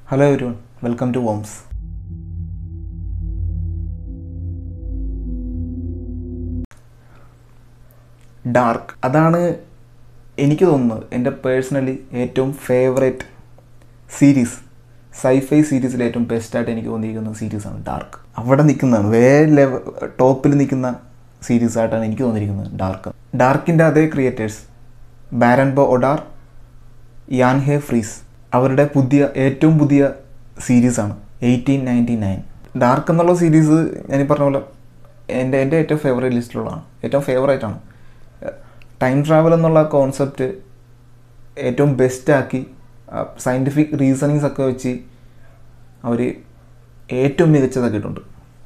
hello every one welcome to worms dark അതാണ് എനിക്ക് തോന്നുന്നത് എൻ്റെ പേഴ്സണലി ഏറ്റവും ഫേവറേറ്റ് സീരീസ് സൈഫൈ സീരീസിൽ ഏറ്റവും ബെസ്റ്റായിട്ട് എനിക്ക് തോന്നിയിരിക്കുന്ന സീരീസാണ് ഡാർക്ക് അവിടെ നിൽക്കുന്നതാണ് വേ ലെവൽ ടോപ്പിൽ നിൽക്കുന്ന സീരീസ് ആയിട്ടാണ് എനിക്ക് തോന്നിയിരിക്കുന്നത് ഡാർക്ക് ഡാർക്കിൻ്റെ അതേ ക്രിയേറ്റേഴ്സ് ബാരൻബോ ഒഡാർ യാൻ ഹെ ഫ്രീസ് അവരുടെ പുതിയ ഏറ്റവും പുതിയ സീരീസാണ് എയ്റ്റീൻ നയൻറ്റി നയൻ ഡാർക്ക് എന്നുള്ള സീരീസ് ഞാൻ ഈ പറഞ്ഞ പോലെ എൻ്റെ എൻ്റെ ഏറ്റവും ഫേവറേറ്റ് ലിസ്റ്റിലുള്ളതാണ് ഏറ്റവും ഫേവറേറ്റ് ആണ് ടൈം ട്രാവൽ എന്നുള്ള കോൺസെപ്റ്റ് ഏറ്റവും ബെസ്റ്റാക്കി സയൻറ്റിഫിക് റീസണിങ്സ് ഒക്കെ വെച്ച് അവർ ഏറ്റവും മികച്ചതാക്കിയിട്ടുണ്ട്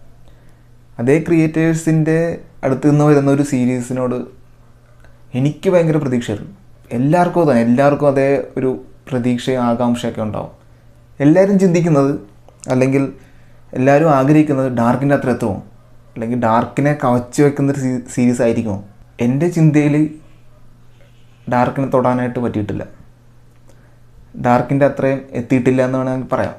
അതേ ക്രിയേറ്റേഴ്സിൻ്റെ അടുത്ത് നിന്ന് വരുന്ന ഒരു സീരീസിനോട് എനിക്ക് ഭയങ്കര പ്രതീക്ഷയായിരുന്നു എല്ലാവർക്കും അതാണ് എല്ലാവർക്കും അതേ ഒരു പ്രതീക്ഷയും ആകാംക്ഷയൊക്കെ ഉണ്ടാവും എല്ലാവരും ചിന്തിക്കുന്നത് അല്ലെങ്കിൽ എല്ലാവരും ആഗ്രഹിക്കുന്നത് ഡാർക്കിൻ്റെ അത്ര എത്തുമോ അല്ലെങ്കിൽ ഡാർക്കിനെ കവച്ച് വെക്കുന്ന ഒരു സീരീസ് ആയിരിക്കുമോ എൻ്റെ ചിന്തയിൽ ഡാർക്കിനെ തൊടാനായിട്ട് പറ്റിയിട്ടില്ല ഡാർക്കിൻ്റെ അത്രയും എത്തിയിട്ടില്ല എന്ന് വേണമെങ്കിൽ പറയാം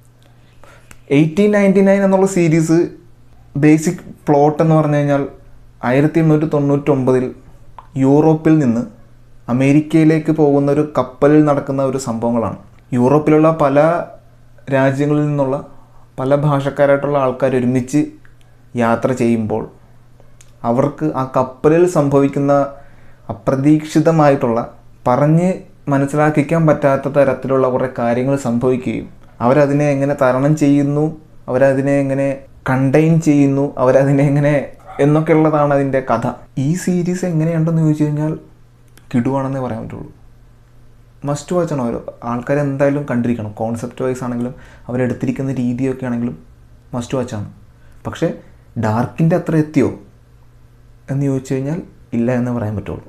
എയ്റ്റീൻ നയൻറ്റി നയൻ എന്നുള്ള സീരീസ് ബേസിക് പ്ലോട്ട് എന്ന് പറഞ്ഞു കഴിഞ്ഞാൽ ആയിരത്തി എണ്ണൂറ്റി തൊണ്ണൂറ്റൊമ്പതിൽ യൂറോപ്പിൽ നിന്ന് അമേരിക്കയിലേക്ക് പോകുന്ന ഒരു കപ്പലിൽ നടക്കുന്ന ഒരു സംഭവങ്ങളാണ് യൂറോപ്പിലുള്ള പല രാജ്യങ്ങളിൽ നിന്നുള്ള പല ഭാഷക്കാരായിട്ടുള്ള ആൾക്കാർ ഒരുമിച്ച് യാത്ര ചെയ്യുമ്പോൾ അവർക്ക് ആ കപ്പലിൽ സംഭവിക്കുന്ന അപ്രതീക്ഷിതമായിട്ടുള്ള പറഞ്ഞ് മനസ്സിലാക്കിക്കാൻ പറ്റാത്ത തരത്തിലുള്ള കുറേ കാര്യങ്ങൾ സംഭവിക്കുകയും അവരതിനെ എങ്ങനെ തരണം ചെയ്യുന്നു അവരതിനെ എങ്ങനെ കണ്ടെയ്ൻ ചെയ്യുന്നു അവരതിനെ എങ്ങനെ എന്നൊക്കെയുള്ളതാണ് അതിൻ്റെ കഥ ഈ സീരീസ് എങ്ങനെയുണ്ടെന്ന് ചോദിച്ചു കഴിഞ്ഞാൽ കിടുവാണെന്നേ പറയാൻ പറ്റുള്ളൂ മസ്റ്റ് വാച്ച് ആണ് ഓരോ ആൾക്കാർ എന്തായാലും കണ്ടിരിക്കണം കോൺസെപ്റ്റ് വൈസ് ആണെങ്കിലും അവരെടുത്തിരിക്കുന്ന രീതിയൊക്കെ ആണെങ്കിലും മസ്റ്റ് വാച്ചാണ് പക്ഷേ ഡാർക്കിൻ്റെ അത്ര എത്തിയോ എന്ന് ചോദിച്ചു കഴിഞ്ഞാൽ ഇല്ല എന്ന് പറയാൻ പറ്റുള്ളൂ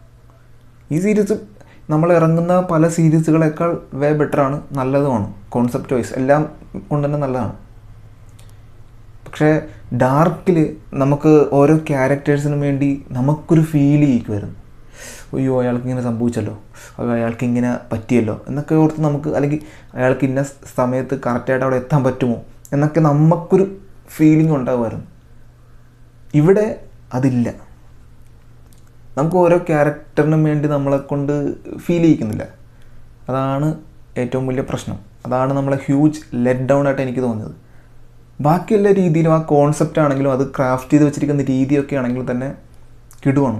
ഈ സീരീസ് നമ്മൾ ഇറങ്ങുന്ന പല സീരീസുകളേക്കാൾ വേ ബെറ്ററാണ് നല്ലതുമാണ് കോൺസെപ്റ്റ് വൈസ് എല്ലാം കൊണ്ട് തന്നെ നല്ലതാണ് പക്ഷേ ഡാർക്കിൽ നമുക്ക് ഓരോ ക്യാരക്ടേഴ്സിനും വേണ്ടി നമുക്കൊരു ഫീൽ ചെയ്യിക്കുമായിരുന്നു അയ്യോ അയാൾക്ക് ഇങ്ങനെ സംഭവിച്ചല്ലോ അയ്യോ അയാൾക്ക് ഇങ്ങനെ പറ്റിയല്ലോ എന്നൊക്കെ ഓർത്ത് നമുക്ക് അല്ലെങ്കിൽ അയാൾക്ക് ഇന്ന സമയത്ത് കറക്റ്റായിട്ട് അവിടെ എത്താൻ പറ്റുമോ എന്നൊക്കെ നമുക്കൊരു ഫീലിംഗ് ഉണ്ടാകുമായിരുന്നു ഇവിടെ അതില്ല നമുക്ക് ഓരോ ക്യാരക്ടറിനും വേണ്ടി നമ്മളെ കൊണ്ട് ഫീൽ ചെയ്യിക്കുന്നില്ല അതാണ് ഏറ്റവും വലിയ പ്രശ്നം അതാണ് നമ്മളെ ഹ്യൂജ് ലെറ്റ് ഡൗൺ ആയിട്ട് എനിക്ക് തോന്നിയത് ബാക്കി എല്ലാ രീതിയിലും ആ കോൺസെപ്റ്റ് ആണെങ്കിലും അത് ക്രാഫ്റ്റ് ചെയ്ത് വെച്ചിരിക്കുന്ന രീതിയൊക്കെ ആണെങ്കിലും തന്നെ കിടുവാണ്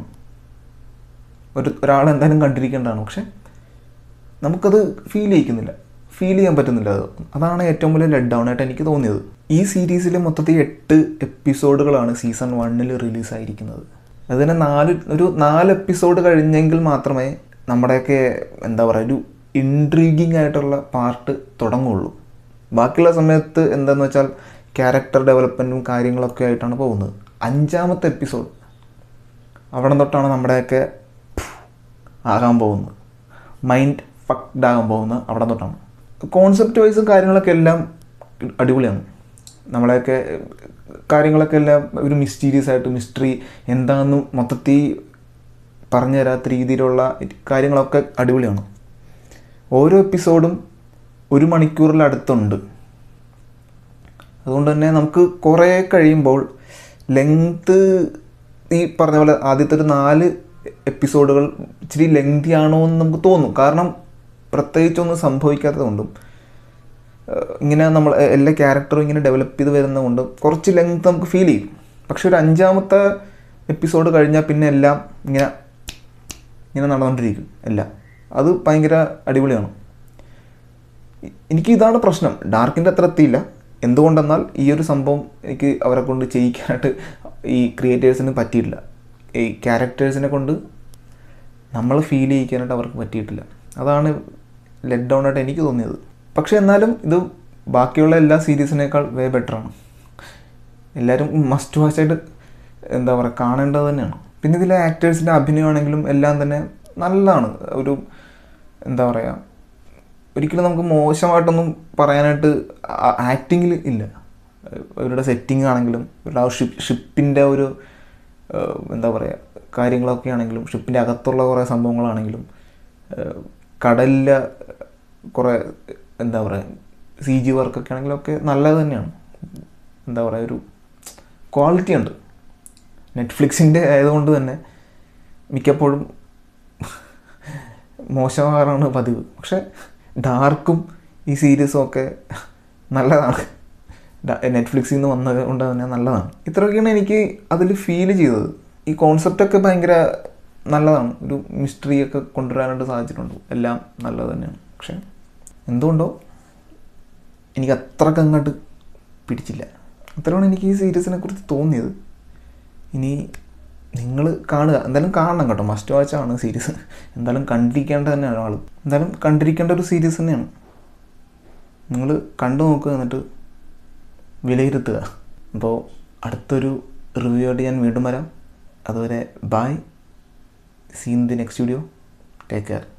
ഒരു ഒരാൾ എന്തായാലും കണ്ടിരിക്കേണ്ടതാണ് പക്ഷെ നമുക്കത് ഫീൽ ചെയ്യിക്കുന്നില്ല ഫീൽ ചെയ്യാൻ പറ്റുന്നില്ല അത് അതാണ് ഏറ്റവും വലിയ ലെറ്റ് ഡൗൺ ആയിട്ട് എനിക്ക് തോന്നിയത് ഈ സീരീസിൽ മൊത്തത്തിൽ എട്ട് എപ്പിസോഡുകളാണ് സീസൺ വണ്ണിൽ റിലീസായിരിക്കുന്നത് അതിന് നാല് ഒരു നാല് എപ്പിസോഡ് കഴിഞ്ഞെങ്കിൽ മാത്രമേ നമ്മുടെയൊക്കെ എന്താ പറയുക ഒരു ഇൻട്രീഗിങ് ആയിട്ടുള്ള പാർട്ട് തുടങ്ങുള്ളൂ ബാക്കിയുള്ള സമയത്ത് എന്താണെന്ന് വെച്ചാൽ ക്യാരക്ടർ ഡെവലപ്മെൻറ്റും കാര്യങ്ങളൊക്കെ ആയിട്ടാണ് പോകുന്നത് അഞ്ചാമത്തെ എപ്പിസോഡ് അവിടെ തൊട്ടാണ് നമ്മുടെയൊക്കെ ആകാൻ പോകുന്നത് മൈൻഡ് ഫക്ഡ് ആകാൻ പോകുന്നത് അവിടെ തൊട്ടാണ് കോൺസെപ്റ്റ് വൈസും കാര്യങ്ങളൊക്കെ എല്ലാം അടിപൊളിയാണ് നമ്മളെയൊക്കെ കാര്യങ്ങളൊക്കെ എല്ലാം ഒരു മിസ്റ്റീരിയസ് ആയിട്ട് മിസ്റ്ററി എന്താണെന്ന് മൊത്തത്തിൽ പറഞ്ഞു തരാത്ത രീതിയിലുള്ള കാര്യങ്ങളൊക്കെ അടിപൊളിയാണ് ഓരോ എപ്പിസോഡും ഒരു മണിക്കൂറിലടുത്തുണ്ട് അതുകൊണ്ട് തന്നെ നമുക്ക് കുറേ കഴിയുമ്പോൾ ലെങ്ത്ത് ഈ പറഞ്ഞ പോലെ ആദ്യത്തെ ഒരു നാല് എപ്പിസോഡുകൾ ഇച്ചിരി ലെങ്തി ആണോ എന്ന് നമുക്ക് തോന്നും കാരണം പ്രത്യേകിച്ചൊന്നും സംഭവിക്കാത്തതുകൊണ്ടും ഇങ്ങനെ നമ്മൾ എല്ലാ ക്യാരക്ടറും ഇങ്ങനെ ഡെവലപ്പ് ചെയ്ത് വരുന്നതുകൊണ്ടും കുറച്ച് ലെങ്ത് നമുക്ക് ഫീൽ ചെയ്യും പക്ഷെ ഒരു അഞ്ചാമത്തെ എപ്പിസോഡ് കഴിഞ്ഞാൽ പിന്നെ എല്ലാം ഇങ്ങനെ ഇങ്ങനെ നടന്നുകൊണ്ടിരിക്കും എല്ലാം അത് ഭയങ്കര അടിപൊളിയാണ് എനിക്ക് ഇതാണ് പ്രശ്നം ഡാർക്കിൻ്റെ അത്ര എത്തിയില്ല എന്തുകൊണ്ടെന്നാൽ ഈ ഒരു സംഭവം എനിക്ക് അവരെ കൊണ്ട് ചെയ്യിക്കാനായിട്ട് ഈ ക്രിയേറ്റേഴ്സിന് പറ്റിയിട്ടില്ല ഈ ക്യാരക്ടേഴ്സിനെ കൊണ്ട് നമ്മൾ ഫീൽ ചെയ്യിക്കാനായിട്ട് അവർക്ക് പറ്റിയിട്ടില്ല അതാണ് ലെറ്റ് ഡൗൺ ആയിട്ട് എനിക്ക് തോന്നിയത് പക്ഷേ എന്നാലും ഇത് ബാക്കിയുള്ള എല്ലാ സീരീസിനേക്കാൾ വേ ബെറ്ററാണ് എല്ലാവരും മസ്റ്റ് വാച്ചായിട്ട് എന്താ പറയുക കാണേണ്ടത് തന്നെയാണ് പിന്നെ ഇതിലെ ആക്ടേഴ്സിൻ്റെ അഭിനയമാണെങ്കിലും എല്ലാം തന്നെ നല്ലതാണ് ഒരു എന്താ പറയുക ഒരിക്കലും നമുക്ക് മോശമായിട്ടൊന്നും പറയാനായിട്ട് ആക്ടിങ്ങിൽ ഇല്ല അവരുടെ സെറ്റിംഗ് ആണെങ്കിലും അവരുടെ ആ ഷിപ്പ് ഷിപ്പിൻ്റെ ഒരു എന്താ പറയുക കാര്യങ്ങളൊക്കെ ആണെങ്കിലും ഷിപ്പിൻ്റെ അകത്തുള്ള കുറേ സംഭവങ്ങളാണെങ്കിലും കടലിലെ കുറേ എന്താ പറയുക സി ജി വർക്കൊക്കെ ആണെങ്കിലൊക്കെ നല്ലത് തന്നെയാണ് എന്താ പറയുക ഒരു ക്വാളിറ്റി ഉണ്ട് നെറ്റ്ഫ്ലിക്സിൻ്റെ ആയതുകൊണ്ട് തന്നെ മിക്കപ്പോഴും മോശമാകാറാണ് പതിവ് പക്ഷെ ഡാർക്കും ഈ സീരീസും ഒക്കെ നല്ലതാണ് നെറ്റ്ഫ്ലിക്സിൽ നിന്ന് വന്നത് കൊണ്ട് തന്നെ നല്ലതാണ് ഇത്രയൊക്കെയാണ് എനിക്ക് അതിൽ ഫീൽ ചെയ്തത് ഈ കോൺസെപ്റ്റൊക്കെ ഭയങ്കര നല്ലതാണ് ഒരു മിസ്റ്ററി ഒക്കെ കൊണ്ടുവരാനായിട്ട് സാധിച്ചിട്ടുണ്ട് എല്ലാം നല്ലത് തന്നെയാണ് പക്ഷെ എന്തുകൊണ്ടോ എനിക്ക് അത്രക്ക് അങ്ങോട്ട് പിടിച്ചില്ല അത്രയാണ് എനിക്ക് ഈ സീരീസിനെ കുറിച്ച് തോന്നിയത് ഇനി നിങ്ങൾ കാണുക എന്തായാലും കാണണം കേട്ടോ മസ്റ്റ് വാച്ച് ആണ് സീരീസ് എന്തായാലും കണ്ടിരിക്കേണ്ട തന്നെയാണ് ആൾ എന്തായാലും കണ്ടിരിക്കേണ്ട ഒരു സീരീസ് തന്നെയാണ് നിങ്ങൾ കണ്ടു നോക്കുക എന്നിട്ട് വിലയിരുത്തുക അപ്പോൾ അടുത്തൊരു റിവ്യൂ ആയിട്ട് ഞാൻ വീണ്ടും വരാം അതുവരെ bye see in the next video take care